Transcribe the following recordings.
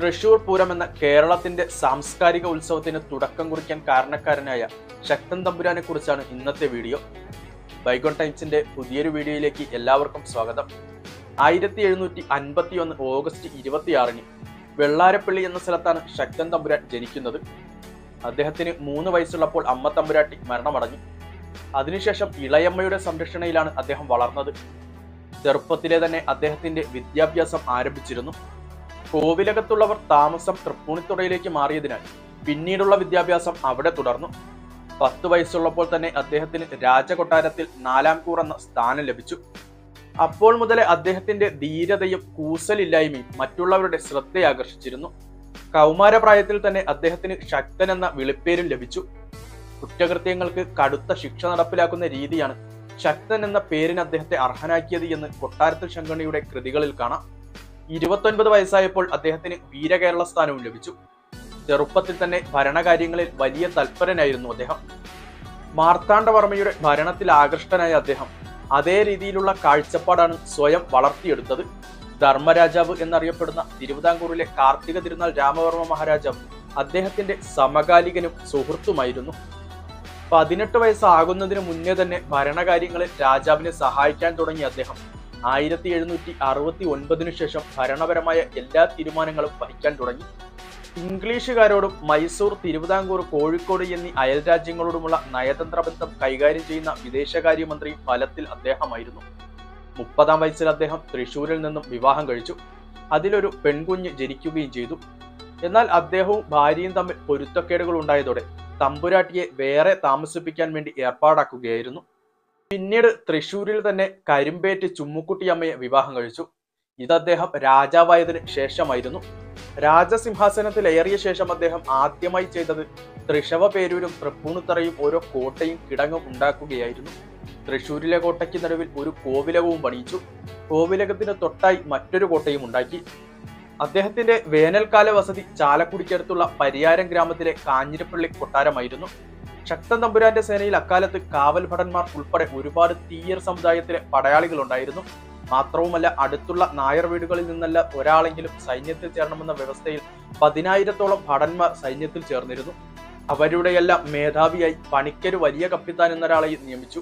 തൃശൂർ പൂരം എന്ന കേരളത്തിന്റെ സാംസ്കാരിക ഉത്സവത്തിന് തുടക്കം കുറിക്കാൻ കാരണക്കാരനായ ശക്തൻ തമ്പുരാനെ കുറിച്ചാണ് ഇന്നത്തെ വീഡിയോ ബൈഗോൺ ടൈംസിന്റെ പുതിയൊരു വീഡിയോയിലേക്ക് എല്ലാവർക്കും സ്വാഗതം ആയിരത്തി എഴുന്നൂറ്റി അൻപത്തി ഒന്ന് ഓഗസ്റ്റ് ഇരുപത്തിയാറിന് വെള്ളാരപ്പള്ളി എന്ന സ്ഥലത്താണ് ശക്തൻ തമ്പുരാൻ ജനിക്കുന്നത് അദ്ദേഹത്തിന് മൂന്ന് വയസ്സുള്ളപ്പോൾ അമ്മ തമ്പുരാട്ടി മരണമടഞ്ഞു അതിനുശേഷം ഇളയമ്മയുടെ സംരക്ഷണയിലാണ് അദ്ദേഹം വളർന്നത് ചെറുപ്പത്തിലെ തന്നെ അദ്ദേഹത്തിന്റെ വിദ്യാഭ്യാസം ആരംഭിച്ചിരുന്നു കോവിലകത്തുള്ളവർ താമസം തൃപ്പൂണിത്തുറയിലേക്ക് മാറിയതിനാൽ പിന്നീടുള്ള വിദ്യാഭ്യാസം അവിടെ തുടർന്നു പത്ത് വയസ്സുള്ളപ്പോൾ തന്നെ അദ്ദേഹത്തിന് രാജകൊട്ടാരത്തിൽ നാലാം കൂർ എന്ന സ്ഥാനം ലഭിച്ചു അപ്പോൾ മുതലേ അദ്ദേഹത്തിന്റെ ധീരതയും കൂസലില്ലായ്മയും മറ്റുള്ളവരുടെ ശ്രദ്ധയാകർഷിച്ചിരുന്നു കൗമാരപ്രായത്തിൽ തന്നെ അദ്ദേഹത്തിന് ശക്തൻ എന്ന വിളിപ്പേരും ലഭിച്ചു കുറ്റകൃത്യങ്ങൾക്ക് കടുത്ത ശിക്ഷ നടപ്പിലാക്കുന്ന രീതിയാണ് ശക്തൻ എന്ന പേരിന് അദ്ദേഹത്തെ അർഹനാക്കിയത് എന്ന് കൊട്ടാരത്തിൽ ശങ്കണിയുടെ കൃതികളിൽ കാണാം ഇരുപത്തൊൻപത് വയസ്സായപ്പോൾ അദ്ദേഹത്തിന് വീരകേരള സ്ഥാനവും ലഭിച്ചു ചെറുപ്പത്തിൽ തന്നെ ഭരണകാര്യങ്ങളിൽ വലിയ തൽപരനായിരുന്നു അദ്ദേഹം മാർത്താണ്ഡവർമ്മയുടെ ഭരണത്തിൽ ആകൃഷ്ടനായ അദ്ദേഹം അതേ രീതിയിലുള്ള കാഴ്ചപ്പാടാണ് സ്വയം വളർത്തിയെടുത്തത് ധർമ്മരാജാവ് എന്നറിയപ്പെടുന്ന തിരുവിതാംകൂറിലെ കാർത്തിക തിരുനാൾ രാമവർമ്മ മഹാരാജാവ് അദ്ദേഹത്തിന്റെ സമകാലികനും സുഹൃത്തുമായിരുന്നു പതിനെട്ട് വയസ്സാകുന്നതിന് മുന്നേ തന്നെ ഭരണകാര്യങ്ങളിൽ രാജാവിനെ സഹായിക്കാൻ തുടങ്ങിയ അദ്ദേഹം ആയിരത്തി എഴുന്നൂറ്റി അറുപത്തി ഒൻപതിനു ശേഷം ഭരണപരമായ എല്ലാ തീരുമാനങ്ങളും വഹിക്കാൻ തുടങ്ങി ഇംഗ്ലീഷുകാരോടും മൈസൂർ തിരുവിതാംകൂർ കോഴിക്കോട് എന്നീ അയൽ രാജ്യങ്ങളോടുമുള്ള നയതന്ത്ര ബന്ധം കൈകാര്യം ചെയ്യുന്ന വിദേശകാര്യമന്ത്രി ഫലത്തിൽ അദ്ദേഹമായിരുന്നു മുപ്പതാം വയസ്സിൽ അദ്ദേഹം തൃശൂരിൽ നിന്നും വിവാഹം കഴിച്ചു അതിലൊരു പെൺകുഞ്ഞ് ജനിക്കുകയും ചെയ്തു എന്നാൽ അദ്ദേഹവും ഭാര്യയും തമ്മിൽ പൊരുത്തക്കേടുകൾ ഉണ്ടായതോടെ തമ്പുരാട്ടിയെ വേറെ താമസിപ്പിക്കാൻ വേണ്ടി ഏർപ്പാടാക്കുകയായിരുന്നു പിന്നീട് തൃശൂരിൽ തന്നെ കരിമ്പേറ്റ് ചുമ്മുക്കുട്ടിയമ്മയെ വിവാഹം കഴിച്ചു ഇത് അദ്ദേഹം രാജാവായതിനു ശേഷമായിരുന്നു രാജസിംഹാസനത്തിൽ ഏറിയ ശേഷം അദ്ദേഹം ആദ്യമായി ചെയ്തത് തൃശവ പേരൂരും തൃപ്പൂണിത്തറയും ഓരോ കോട്ടയും കിടങ്ങും ഉണ്ടാക്കുകയായിരുന്നു തൃശൂരിലെ കോട്ടയ്ക്ക് നടുവിൽ ഒരു കോവിലകവും പണിയിച്ചു കോവിലകത്തിന് തൊട്ടായി മറ്റൊരു കോട്ടയും ഉണ്ടാക്കി അദ്ദേഹത്തിന്റെ വേനൽക്കാല വസതി ചാലക്കുടിക്കടുത്തുള്ള പരിയാരം ഗ്രാമത്തിലെ കാഞ്ഞിരപ്പള്ളി കൊട്ടാരമായിരുന്നു ശക്തൻ തമ്പുരാന്റെ സേനയിൽ അക്കാലത്ത് കാവൽ ഭടന്മാർ ഉൾപ്പെടെ ഒരുപാട് തീയർ സമുദായത്തിലെ പടയാളികൾ ഉണ്ടായിരുന്നു മാത്രവുമല്ല അടുത്തുള്ള നായർ വീടുകളിൽ നിന്നല്ല ഒരാളെങ്കിലും സൈന്യത്തിൽ ചേരണമെന്ന വ്യവസ്ഥയിൽ പതിനായിരത്തോളം ഭടന്മാർ സൈന്യത്തിൽ ചേർന്നിരുന്നു അവരുടെയെല്ലാം മേധാവിയായി പണിക്കര് വലിയ കപ്പിത്താൻ എന്നൊരാളെയും നിയമിച്ചു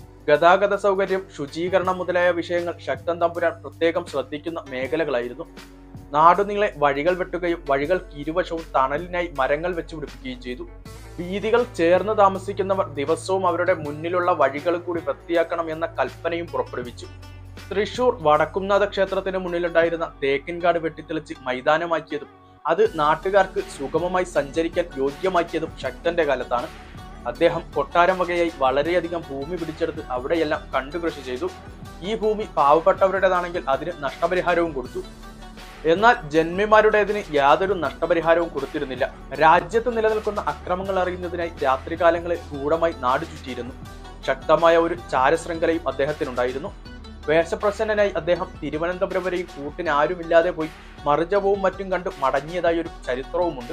ഗതാഗത സൗകര്യം ശുചീകരണം മുതലായ വിഷയങ്ങൾ ശക്തൻ തമ്പുരാൻ പ്രത്യേകം ശ്രദ്ധിക്കുന്ന മേഖലകളായിരുന്നു നാടുനീളെ വഴികൾ വെട്ടുകയും വഴികൾക്ക് ഇരുവശവും തണലിനായി മരങ്ങൾ വെച്ച് പിടിപ്പിക്കുകയും ചെയ്തു വീതികൾ ചേർന്ന് താമസിക്കുന്നവർ ദിവസവും അവരുടെ മുന്നിലുള്ള വഴികൾ കൂടി വൃത്തിയാക്കണം എന്ന കൽപ്പനയും പുറപ്പെടുവിച്ചു തൃശൂർ വടക്കുംനാഥ ക്ഷേത്രത്തിന് മുന്നിലുണ്ടായിരുന്ന തേക്കിൻകാട് വെട്ടിത്തെളിച്ച് മൈതാനമാക്കിയതും അത് നാട്ടുകാർക്ക് സുഗമമായി സഞ്ചരിക്കാൻ യോഗ്യമാക്കിയതും ശക്തന്റെ കാലത്താണ് അദ്ദേഹം കൊട്ടാരം വകയായി വളരെയധികം ഭൂമി പിടിച്ചെടുത്ത് അവിടെയെല്ലാം കണ്ടുകൃഷി ചെയ്തു ഈ ഭൂമി പാവപ്പെട്ടവരുടേതാണെങ്കിൽ അതിന് നഷ്ടപരിഹാരവും കൊടുത്തു എന്നാൽ ജന്മിമാരുടേതിന് യാതൊരു നഷ്ടപരിഹാരവും കൊടുത്തിരുന്നില്ല രാജ്യത്ത് നിലനിൽക്കുന്ന അക്രമങ്ങൾ അറിയുന്നതിനായി രാത്രികാലങ്ങളിൽ ഗൂഢമായി നാട് ചുറ്റിയിരുന്നു ശക്തമായ ഒരു ചാരശൃംഖലയും അദ്ദേഹത്തിനുണ്ടായിരുന്നു വേഷപ്രസന്നനായി അദ്ദേഹം തിരുവനന്തപുരം വരെയും കൂട്ടിന് ആരുമില്ലാതെ പോയി മറുജവും മറ്റും കണ്ട് മടങ്ങിയതായി ഒരു ചരിത്രവുമുണ്ട്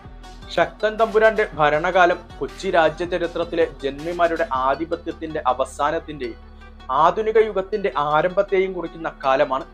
ശക്തൻ തമ്പുരാന്റെ ഭരണകാലം കൊച്ചി രാജ്യചരിത്രത്തിലെ ജന്മിമാരുടെ ആധിപത്യത്തിന്റെ അവസാനത്തിന്റെയും ആധുനിക യുഗത്തിന്റെ ആരംഭത്തെയും കുറിക്കുന്ന കാലമാണ്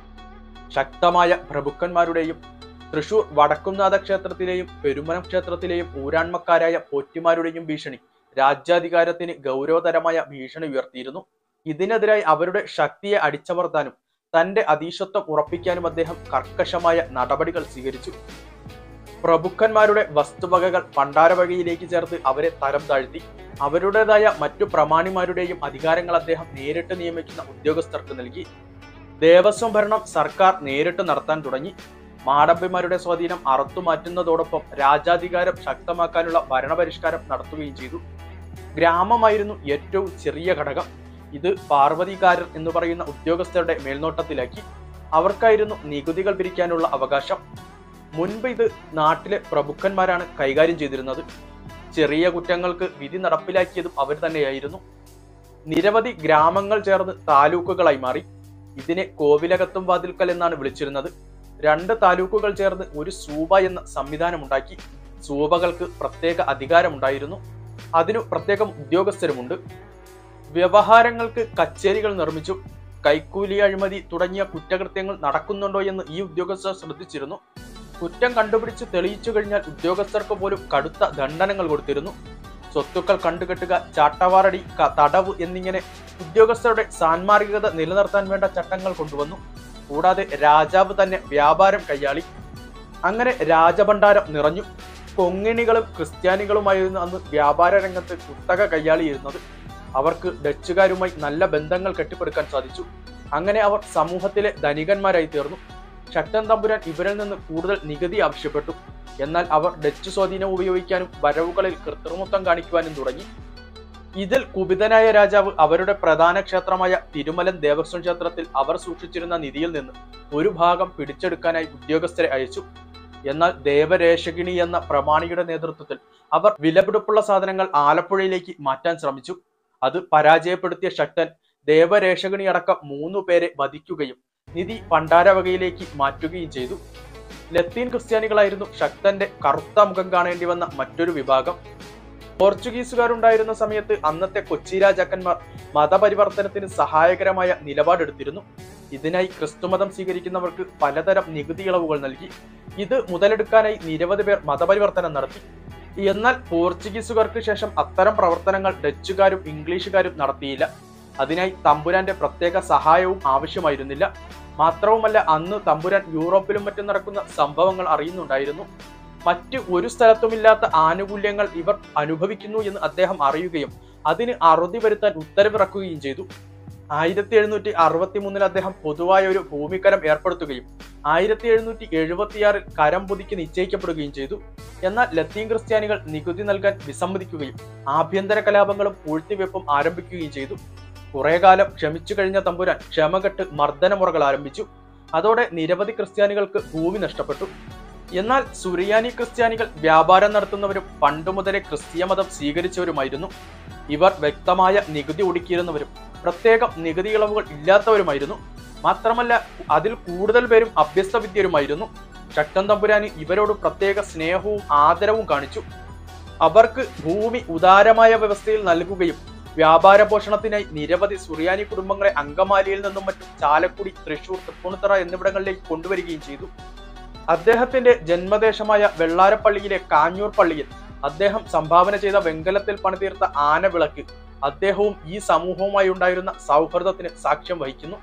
ശക്തമായ പ്രഭുക്കന്മാരുടെയും തൃശൂർ വടക്കുംനാഥ ക്ഷേത്രത്തിലെയും പെരുമനം ക്ഷേത്രത്തിലെയും ഊരാൺമക്കാരായ പോറ്റിമാരുടെയും ഭീഷണി രാജ്യാധികാരത്തിന് ഗൗരവതരമായ ഭീഷണി ഉയർത്തിയിരുന്നു ഇതിനെതിരായി അവരുടെ ശക്തിയെ അടിച്ചമർത്താനും തന്റെ അധീശത്വം ഉറപ്പിക്കാനും അദ്ദേഹം കർക്കശമായ നടപടികൾ സ്വീകരിച്ചു പ്രഭുക്കന്മാരുടെ വസ്തുവകകൾ പണ്ടാരവകയിലേക്ക് ചേർത്ത് അവരെ തരം താഴ്ത്തി അവരുടേതായ മറ്റു പ്രമാണിമാരുടെയും അധികാരങ്ങൾ അദ്ദേഹം നേരിട്ട് നിയമിക്കുന്ന ഉദ്യോഗസ്ഥർക്ക് നൽകി ദേവസ്വം ഭരണം സർക്കാർ നേരിട്ട് നടത്താൻ തുടങ്ങി മാടമ്പിമാരുടെ സ്വാധീനം അറുത്തുമാറ്റുന്നതോടൊപ്പം രാജാധികാരം ശക്തമാക്കാനുള്ള ഭരണപരിഷ്കാരം നടത്തുകയും ചെയ്തു ഗ്രാമമായിരുന്നു ഏറ്റവും ചെറിയ ഘടകം ഇത് പാർവതികാരർ എന്ന് പറയുന്ന ഉദ്യോഗസ്ഥരുടെ മേൽനോട്ടത്തിലാക്കി അവർക്കായിരുന്നു നികുതികൾ പിരിക്കാനുള്ള അവകാശം മുൻപ് ഇത് നാട്ടിലെ പ്രഭുക്കന്മാരാണ് കൈകാര്യം ചെയ്തിരുന്നത് ചെറിയ കുറ്റങ്ങൾക്ക് വിധി നടപ്പിലാക്കിയതും അവർ തന്നെയായിരുന്നു നിരവധി ഗ്രാമങ്ങൾ ചേർന്ന് താലൂക്കുകളായി മാറി ഇതിനെ കോവിലകത്തും വാതിൽക്കൽ എന്നാണ് വിളിച്ചിരുന്നത് രണ്ട് താലൂക്കുകൾ ചേർന്ന് ഒരു സൂബ എന്ന സംവിധാനം ഉണ്ടാക്കി സൂബകൾക്ക് പ്രത്യേക അധികാരമുണ്ടായിരുന്നു അതിനു പ്രത്യേകം ഉദ്യോഗസ്ഥരുമുണ്ട് വ്യവഹാരങ്ങൾക്ക് കച്ചേരികൾ നിർമ്മിച്ചു കൈക്കൂലി അഴിമതി തുടങ്ങിയ കുറ്റകൃത്യങ്ങൾ നടക്കുന്നുണ്ടോ എന്ന് ഈ ഉദ്യോഗസ്ഥർ ശ്രദ്ധിച്ചിരുന്നു കുറ്റം കണ്ടുപിടിച്ച് തെളിയിച്ചു കഴിഞ്ഞാൽ ഉദ്യോഗസ്ഥർക്ക് പോലും കടുത്ത ദണ്ഡനങ്ങൾ കൊടുത്തിരുന്നു സ്വത്തുക്കൾ കണ്ടുകെട്ടുക ചാട്ടവാറടി ക- തടവ് എന്നിങ്ങനെ ഉദ്യോഗസ്ഥരുടെ സാൻമാർഗികത നിലനിർത്താൻ വേണ്ട ചട്ടങ്ങൾ കൊണ്ടുവന്നു കൂടാതെ രാജാവ് തന്നെ വ്യാപാരം കൈയാളി അങ്ങനെ രാജഭണ്ഡാരം നിറഞ്ഞു കൊങ്ങിണികളും ക്രിസ്ത്യാനികളുമായിരുന്നു അന്ന് വ്യാപാര രംഗത്ത് കുത്തക കൈയാളിയിരുന്നത് അവർക്ക് ഡച്ചുകാരുമായി നല്ല ബന്ധങ്ങൾ കെട്ടിപ്പടുക്കാൻ സാധിച്ചു അങ്ങനെ അവർ സമൂഹത്തിലെ ധനികന്മാരായി തീർന്നു ശക്തൻ തമ്പുരാൻ ഇവരിൽ നിന്ന് കൂടുതൽ നികുതി ആവശ്യപ്പെട്ടു എന്നാൽ അവർ ഡച്ച് സ്വാധീനം ഉപയോഗിക്കാനും വരവുകളിൽ കൃത്രിമത്വം കാണിക്കുവാനും തുടങ്ങി ഇതിൽ കുപിതനായ രാജാവ് അവരുടെ പ്രധാന ക്ഷേത്രമായ തിരുമലൻ ദേവസ്വം ക്ഷേത്രത്തിൽ അവർ സൂക്ഷിച്ചിരുന്ന നിധിയിൽ നിന്ന് ഒരു ഭാഗം പിടിച്ചെടുക്കാനായി ഉദ്യോഗസ്ഥരെ അയച്ചു എന്നാൽ ദേവരേഷകിണി എന്ന പ്രമാണിയുടെ നേതൃത്വത്തിൽ അവർ വിലപിടിപ്പുള്ള സാധനങ്ങൾ ആലപ്പുഴയിലേക്ക് മാറ്റാൻ ശ്രമിച്ചു അത് പരാജയപ്പെടുത്തിയ ശക്തൻ ദേവരേഷകിണി അടക്കം മൂന്നു പേരെ വധിക്കുകയും നിധി പണ്ടാരവകയിലേക്ക് മാറ്റുകയും ചെയ്തു ലത്തീൻ ക്രിസ്ത്യാനികളായിരുന്നു ശക്തന്റെ കറുത്ത മുഖം കാണേണ്ടി വന്ന മറ്റൊരു വിഭാഗം പോർച്ചുഗീസുകാരുണ്ടായിരുന്ന സമയത്ത് അന്നത്തെ കൊച്ചി രാജാക്കന്മാർ മതപരിവർത്തനത്തിന് സഹായകരമായ നിലപാടെടുത്തിരുന്നു ഇതിനായി ക്രിസ്തുമതം സ്വീകരിക്കുന്നവർക്ക് പലതരം നികുതി ഇളവുകൾ നൽകി ഇത് മുതലെടുക്കാനായി നിരവധി പേർ മതപരിവർത്തനം നടത്തി എന്നാൽ പോർച്ചുഗീസുകാർക്ക് ശേഷം അത്തരം പ്രവർത്തനങ്ങൾ ഡച്ചുകാരും ഇംഗ്ലീഷുകാരും നടത്തിയില്ല അതിനായി തമ്പുരാന്റെ പ്രത്യേക സഹായവും ആവശ്യമായിരുന്നില്ല മാത്രവുമല്ല അന്ന് തമ്പുരാൻ യൂറോപ്പിലും മറ്റും നടക്കുന്ന സംഭവങ്ങൾ അറിയുന്നുണ്ടായിരുന്നു മറ്റ് ഒരു സ്ഥലത്തുമില്ലാത്ത ആനുകൂല്യങ്ങൾ ഇവർ അനുഭവിക്കുന്നു എന്ന് അദ്ദേഹം അറിയുകയും അതിന് അറുതി വരുത്താൻ ഉത്തരവിറക്കുകയും ചെയ്തു ആയിരത്തി എഴുന്നൂറ്റി അറുപത്തി മൂന്നിൽ അദ്ദേഹം പൊതുവായ ഒരു ഭൂമിക്കരം ഏർപ്പെടുത്തുകയും ആയിരത്തി എഴുന്നൂറ്റി എഴുപത്തിയാറിൽ കരം പുതുക്കി നിശ്ചയിക്കപ്പെടുകയും ചെയ്തു എന്നാൽ ലത്തീൻ ക്രിസ്ത്യാനികൾ നികുതി നൽകാൻ വിസമ്മതിക്കുകയും ആഭ്യന്തര കലാപങ്ങളും പൂഴ്ത്തിവെപ്പും ആരംഭിക്കുകയും ചെയ്തു കുറെ കാലം ക്ഷമിച്ചു കഴിഞ്ഞ തമ്പുരാൻ ക്ഷമകെട്ട് മർദ്ദനമുറകൾ ആരംഭിച്ചു അതോടെ നിരവധി ക്രിസ്ത്യാനികൾക്ക് ഭൂമി നഷ്ടപ്പെട്ടു എന്നാൽ സുറിയാനി ക്രിസ്ത്യാനികൾ വ്യാപാരം നടത്തുന്നവരും പണ്ടു മുതലേ ക്രിസ്തീയ മതം സ്വീകരിച്ചവരുമായിരുന്നു ഇവർ വ്യക്തമായ നികുതി ഒടുക്കിയിരുന്നവരും പ്രത്യേകം നികുതി ഇളവുകൾ ഇല്ലാത്തവരുമായിരുന്നു മാത്രമല്ല അതിൽ കൂടുതൽ പേരും അഭ്യസ്ത വിദ്യരുമായിരുന്നു ശക്തൻ തമ്പുരാന് ഇവരോട് പ്രത്യേക സ്നേഹവും ആദരവും കാണിച്ചു അവർക്ക് ഭൂമി ഉദാരമായ വ്യവസ്ഥയിൽ നൽകുകയും വ്യാപാര പോഷണത്തിനായി നിരവധി സുറിയാനി കുടുംബങ്ങളെ അങ്കമാലിയിൽ നിന്നും മറ്റും ചാലക്കുടി തൃശൂർ തൃപ്പൂണിത്തറ എന്നിവിടങ്ങളിലേക്ക് കൊണ്ടുവരികയും ചെയ്തു അദ്ദേഹത്തിന്റെ ജന്മദേശമായ വെള്ളാരപ്പള്ളിയിലെ കാഞ്ഞൂർ പള്ളിയിൽ അദ്ദേഹം സംഭാവന ചെയ്ത വെങ്കലത്തിൽ പണിതീർത്ത ആനവിളക്ക് അദ്ദേഹവും ഈ സമൂഹവുമായി ഉണ്ടായിരുന്ന സൗഹൃദത്തിന് സാക്ഷ്യം വഹിക്കുന്നു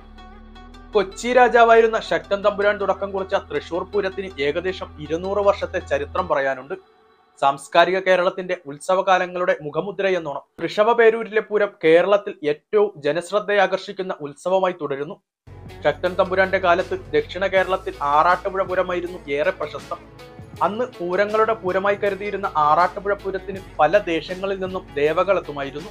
കൊച്ചി രാജാവായിരുന്ന ശക്തൻ തമ്പുരാൻ തുടക്കം കുറിച്ച തൃശൂർ പൂരത്തിന് ഏകദേശം ഇരുന്നൂറ് വർഷത്തെ ചരിത്രം പറയാനുണ്ട് സാംസ്കാരിക കേരളത്തിന്റെ ഉത്സവകാലങ്ങളുടെ മുഖമുദ്ര എന്നോണം ഋഷഭപേരൂരിലെ പൂരം കേരളത്തിൽ ഏറ്റവും ജനശ്രദ്ധയാകർഷിക്കുന്ന ഉത്സവമായി തുടരുന്നു ശക്തൻ തമ്പുരാന്റെ കാലത്ത് ദക്ഷിണ കേരളത്തിൽ ആറാട്ടുപുഴ പൂരമായിരുന്നു ഏറെ പ്രശസ്തം അന്ന് പൂരങ്ങളുടെ പൂരമായി കരുതിയിരുന്ന ആറാട്ടുപുഴ പൂരത്തിന് പല ദേശങ്ങളിൽ നിന്നും ദേവകൾ എത്തുമായിരുന്നു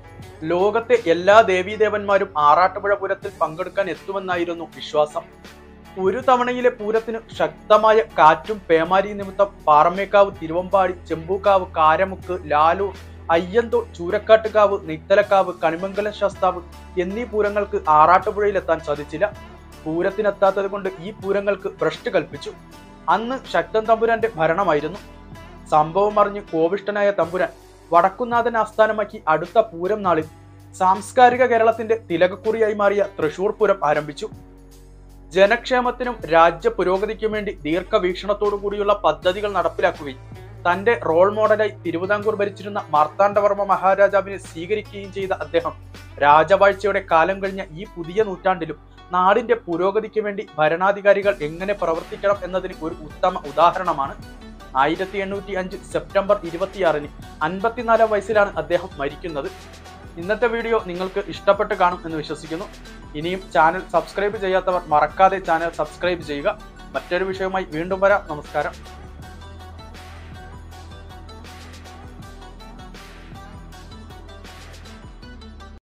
ലോകത്തെ എല്ലാ ദേവീദേവന്മാരും ആറാട്ടുപുഴ പൂരത്തിൽ പങ്കെടുക്കാൻ എത്തുമെന്നായിരുന്നു വിശ്വാസം ഒരു തവണയിലെ പൂരത്തിന് ശക്തമായ കാറ്റും പേമാരി നിമിത്തം പാറമേക്കാവ് തിരുവമ്പാടി ചെമ്പൂക്കാവ് കാരമുക്ക് ലാലൂർ അയ്യന്തോൾ ചൂരക്കാട്ടുകാവ് നെയ്ത്തലക്കാവ് കണിമംഗലം ശാസ്താവ് എന്നീ പൂരങ്ങൾക്ക് ആറാട്ടുപുഴയിൽ എത്താൻ സാധിച്ചില്ല പൂരത്തിനെത്താത്തത് കൊണ്ട് ഈ പൂരങ്ങൾക്ക് ഭ്രഷ്ട് കൽപ്പിച്ചു അന്ന് ശക്തൻ തമ്പുരാന്റെ ഭരണമായിരുന്നു സംഭവം അറിഞ്ഞ് കോപിഷ്ടനായ തമ്പുരാൻ വടക്കുന്നാഥൻ ആസ്ഥാനമാക്കി അടുത്ത പൂരം നാളിൽ സാംസ്കാരിക കേരളത്തിന്റെ തിലകക്കുറിയായി മാറിയ തൃശൂർ പൂരം ആരംഭിച്ചു ജനക്ഷേമത്തിനും രാജ്യ പുരോഗതിക്കും വേണ്ടി ദീർഘവീക്ഷണത്തോടു കൂടിയുള്ള പദ്ധതികൾ നടപ്പിലാക്കുകയും തന്റെ റോൾ മോഡലായി തിരുവിതാംകൂർ ഭരിച്ചിരുന്ന മാർത്താണ്ഡവർമ്മ മഹാരാജാവിനെ സ്വീകരിക്കുകയും ചെയ്ത അദ്ദേഹം രാജവാഴ്ചയുടെ കാലം കഴിഞ്ഞ ഈ പുതിയ നൂറ്റാണ്ടിലും നാടിന്റെ പുരോഗതിക്ക് വേണ്ടി ഭരണാധികാരികൾ എങ്ങനെ പ്രവർത്തിക്കണം എന്നതിന് ഒരു ഉത്തമ ഉദാഹരണമാണ് ആയിരത്തി എണ്ണൂറ്റി അഞ്ച് സെപ്റ്റംബർ ഇരുപത്തിയാറിന് അൻപത്തിനാലാം വയസ്സിലാണ് അദ്ദേഹം മരിക്കുന്നത് ഇന്നത്തെ വീഡിയോ നിങ്ങൾക്ക് ഇഷ്ടപ്പെട്ട് കാണും എന്ന് വിശ്വസിക്കുന്നു ഇനിയും ചാനൽ സബ്സ്ക്രൈബ് ചെയ്യാത്തവർ മറക്കാതെ ചാനൽ സബ്സ്ക്രൈബ് ചെയ്യുക മറ്റൊരു വിഷയവുമായി വീണ്ടും വരാം നമസ്കാരം